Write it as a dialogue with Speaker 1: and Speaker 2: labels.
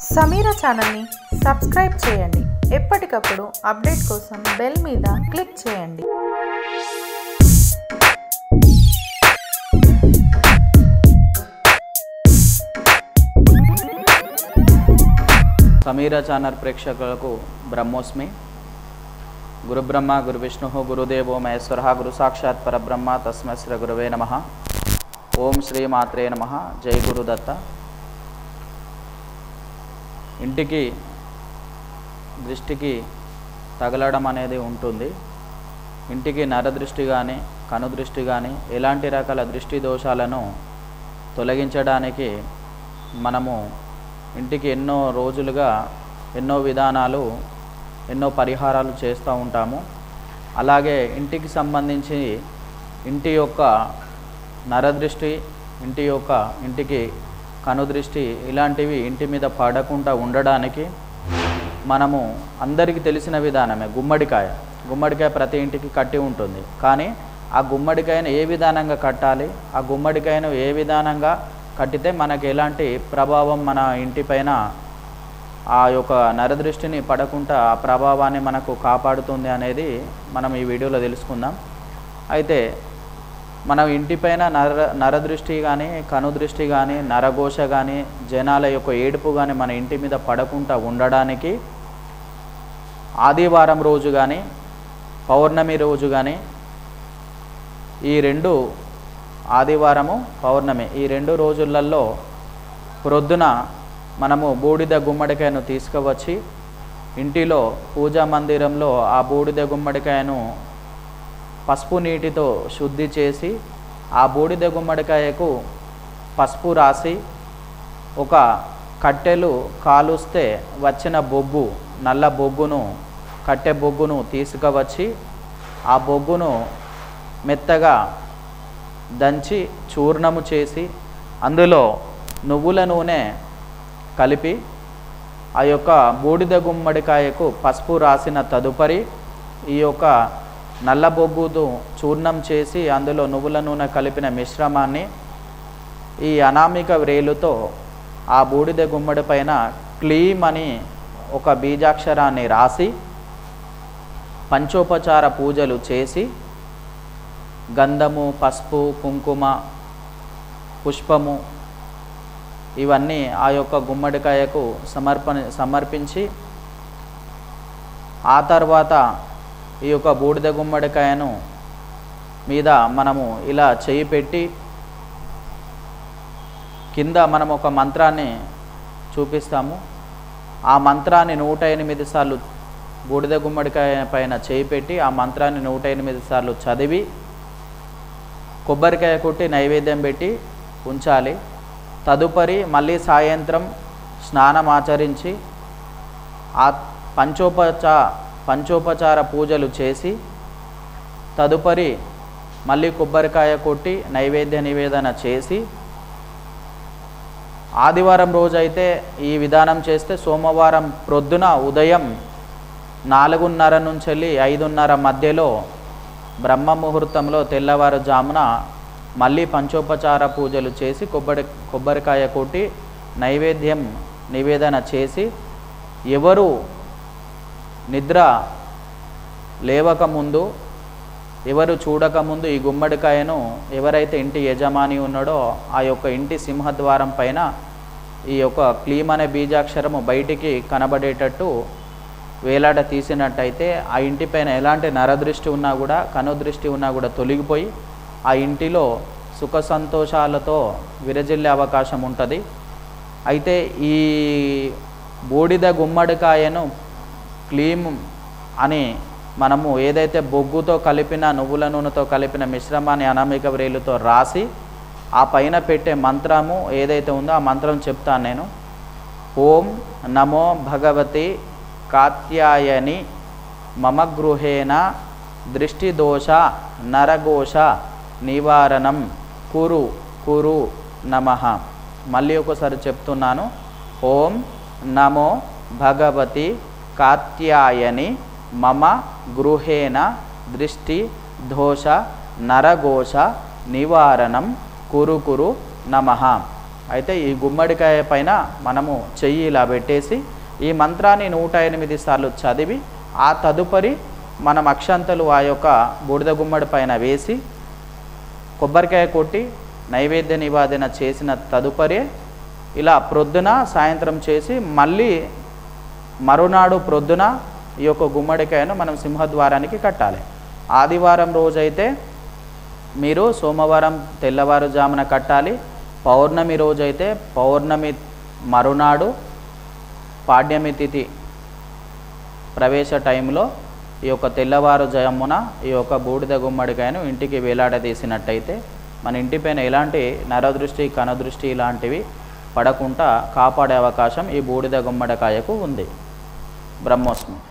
Speaker 1: సమీర ఛానల్ని సబ్స్క్రైబ్ చేయండి ఎప్పటికప్పుడు అప్డేట్ కోసం బెల్ మీద క్లిక్ చేయండి
Speaker 2: సమీర ఛానల్ ప్రేక్షకులకు బ్రహ్మోస్మి గురు బ్రహ్మ గురు విష్ణు గురుదేవో మహేశ్వర గురు సాక్షాత్ పరబ్రహ్మ తస్మై శ్రీ గురువే నమ ఓం శ్రీ మాత్రే నమ జై గురుదత్త ఇంటికి దృష్టికి తగలడం అనేది ఉంటుంది ఇంటికి నరదృష్టి కానీ కనుదృష్టి కానీ ఎలాంటి రకాల దృష్టి దోషాలను తొలగించడానికి మనము ఇంటికి ఎన్నో రోజులుగా ఎన్నో విధానాలు ఎన్నో పరిహారాలు చేస్తూ ఉంటాము అలాగే ఇంటికి సంబంధించి ఇంటి యొక్క నరదృష్టి ఇంటి యొక్క ఇంటికి కనుదృష్టి ఇలాంటివి ఇంటి మీద పడకుండా ఉండడానికి మనము అందరికీ తెలిసిన విధానమే గుమ్మడికాయ గుమ్మడికాయ ప్రతి ఇంటికి కట్టి ఉంటుంది కానీ ఆ గుమ్మడికాయను ఏ విధానంగా కట్టాలి ఆ గుమ్మడికాయను ఏ విధానంగా కట్టితే మనకి ఎలాంటి ప్రభావం మన ఇంటిపైన ఆ యొక్క నరదృష్టిని పడకుండా ఆ ప్రభావాన్ని మనకు కాపాడుతుంది అనేది మనం ఈ వీడియోలో తెలుసుకుందాం అయితే మనం ఇంటిపైన నర నరదృష్టి కానీ కనుదృష్టి కానీ నరఘోష కానీ జనాల యొక్క ఏడుపు కానీ మన ఇంటి మీద పడకుండా ఉండడానికి ఆదివారం రోజు కానీ పౌర్ణమి రోజు కానీ ఈ రెండు ఆదివారము పౌర్ణమి ఈ రెండు రోజులలో ప్రొద్దున మనము బూడిద గుమ్మడికాయను తీసుకువచ్చి ఇంటిలో పూజా మందిరంలో ఆ బూడిద గుమ్మడికాయను పసుపు నీటితో శుద్ధి చేసి ఆ బూడిద గుమ్మడికాయకు పసుపు రాసి ఒక కట్టెలు కాలుస్తే వచ్చిన బొగ్గు నల్ల బొగ్గును కట్టె బొగ్గును తీసుకువచ్చి ఆ బొగ్గును మెత్తగా దంచి చూర్ణము చేసి అందులో నువ్వుల నూనె కలిపి ఆ యొక్క బూడిద గుమ్మడికాయకు పసుపు రాసిన తదుపరి ఈ యొక్క నల్ల బొగ్గుతో చూర్ణం చేసి అందులో నువ్వుల నూనె కలిపిన మిశ్రమాన్ని ఈ అనామిక వ్రేలుతో ఆ బూడిద గుమ్మడి పైన క్లీమ్ అని ఒక బీజాక్షరాన్ని రాసి పంచోపచార పూజలు చేసి గంధము పసుపు కుంకుమ పుష్పము ఇవన్నీ ఆ యొక్క గుమ్మడికాయకు సమర్పణ సమర్పించి ఆ తర్వాత ఈ యొక్క బూడిద గుమ్మడికాయను మీద మనము ఇలా చేయి పెట్టి కింద మనం ఒక మంత్రాన్ని చూపిస్తాము ఆ మంత్రాన్ని నూట ఎనిమిది సార్లు బూడిద గుమ్మడికాయ పైన చేయి పెట్టి ఆ మంత్రాన్ని నూట ఎనిమిది సార్లు చదివి కొబ్బరికాయ కొట్టి నైవేద్యం పెట్టి ఉంచాలి తదుపరి మళ్ళీ సాయంత్రం స్నానం ఆచరించి ఆ పంచోపచా పంచోపచార పూజలు చేసి తదుపరి మళ్ళీ కొబ్బరికాయ కొట్టి నైవేద్య నివేదన చేసి ఆదివారం రోజైతే ఈ విధానం చేస్తే సోమవారం ప్రొద్దున ఉదయం నాలుగున్నర నుంచి వెళ్ళి ఐదున్నర మధ్యలో బ్రహ్మ ముహూర్తంలో తెల్లవారుజామున మళ్ళీ పంచోపచార పూజలు చేసి కొబ్బరి కొబ్బరికాయ కొట్టి నైవేద్యం నివేదన చేసి ఎవరు నిద్ర లేవకముందు ఎవరు చూడకముందు ఈ గుమ్మడికాయను ఎవరైతే ఇంటి యజమాని ఉన్నాడో ఆ యొక్క ఇంటి సింహద్వారం పైన ఈ యొక్క క్లీమ్ అనే బీజాక్షరము బయటికి కనబడేటట్టు వేలాడ తీసినట్టయితే ఆ ఇంటిపైన ఎలాంటి నరదృష్టి ఉన్నా కూడా కనుదృష్టి ఉన్నా కూడా తొలగిపోయి ఆ ఇంటిలో సుఖ సంతోషాలతో విరజిల్లే అవకాశం ఉంటుంది అయితే ఈ బూడిద గుమ్మడికాయను క్లీమ్ అని మనము ఏదైతే బొగ్గుతో కలిపిన నువ్వుల నూనెతో కలిపిన మిశ్రమాన్ని అనామిక వ్రేలుతో రాసి ఆ పైన పెట్టే మంత్రము ఏదైతే ఉందో ఆ మంత్రం చెప్తాను నేను ఓం నమో భగవతి కాత్యాయని మమ గృహేణ దృష్టిదోష నరఘోష నివారణం కురు కురు నమ మళ్ళీ ఒకసారి చెప్తున్నాను ఓం నమో భగవతి కాత్యాయని మమ గృహేణ దృష్టి దోష నరఘోష నివారణం కురు కురు నమ అయితే ఈ గుమ్మడికాయ పైన మనము చెయ్యి ఇలా పెట్టేసి ఈ మంత్రాన్ని నూట ఎనిమిది సార్లు చదివి ఆ తదుపరి మనం అక్షంతలు ఆ యొక్క బూడిద గుమ్మడి పైన వేసి కొబ్బరికాయ కొట్టి నైవేద్య నివాదన చేసిన తదుపరి ఇలా ప్రొద్దున సాయంత్రం చేసి మళ్ళీ మరునాడు ప్రొద్దున ఈ యొక్క గుమ్మడికాయను మనం సింహద్వారానికి కట్టాలి ఆదివారం రోజైతే మీరు సోమవారం తెల్లవారుజామున కట్టాలి పౌర్ణమి రోజైతే పౌర్ణమి మరునాడు పాడ్యమి తిథి ప్రవేశ టైంలో ఈ యొక్క తెల్లవారుజామున ఈ యొక్క బూడిద గుమ్మడికాయను ఇంటికి వేలాడదీసినట్టయితే మన ఇంటిపైన ఎలాంటి నరదృష్టి కనదృష్టి ఇలాంటివి పడకుండా కాపాడే అవకాశం ఈ బూడిద గుమ్మడికాయకు ఉంది బ్రహ్మోస్మి